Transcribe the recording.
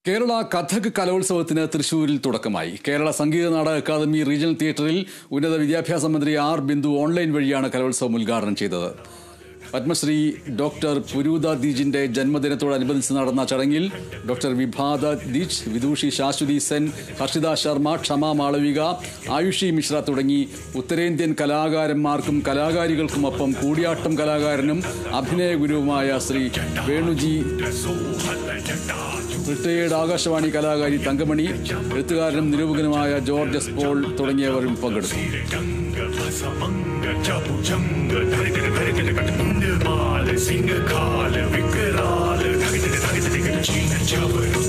കേരള കഥക് കലോത്സവത്തിന് തൃശൂരിൽ തുടക്കമായി കേരള സംഗീത നാടക അക്കാദമി റീജിയണൽ തിയേറ്ററിൽ ഉന്നത വിദ്യാഭ്യാസ മന്ത്രി ആർ ബിന്ദു ഓൺലൈൻ വഴിയാണ് കലോത്സവം ഉദ്ഘാടനം ചെയ്തത് പത്മശ്രീ ഡോക്ടർ പുരൂത ദീജിന്റെ ജന്മദിനത്തോടനുബന്ധിച്ച് നടന്ന ചടങ്ങിൽ ഡോക്ടർ വിഭാത ദീജ് വിദൂഷി ശാശ്വതി സെൻ ഹർഷിത ശർമ്മ ക്ഷമ മാളവിക ആയുഷി മിശ്ര തുടങ്ങി ഉത്തരേന്ത്യൻ കലാകാരന്മാർക്കും കലാകാരികൾക്കുമൊപ്പം കൂടിയാട്ടം കലാകാരനും അഭിനയ ഗുരുവുമായ ശ്രീ വേണുജി റിട്ടയേർഡ് ആകാശവാണി കലാകാരി തങ്കമണി എഴുത്തുകാരനും നിരൂപകനുമായ ജോർജ് എസ് പോൾ തുടങ്ങിയവരും പങ്കെടുത്തു സിംഗ കാല വിക്കരാല് ചീന ചവരും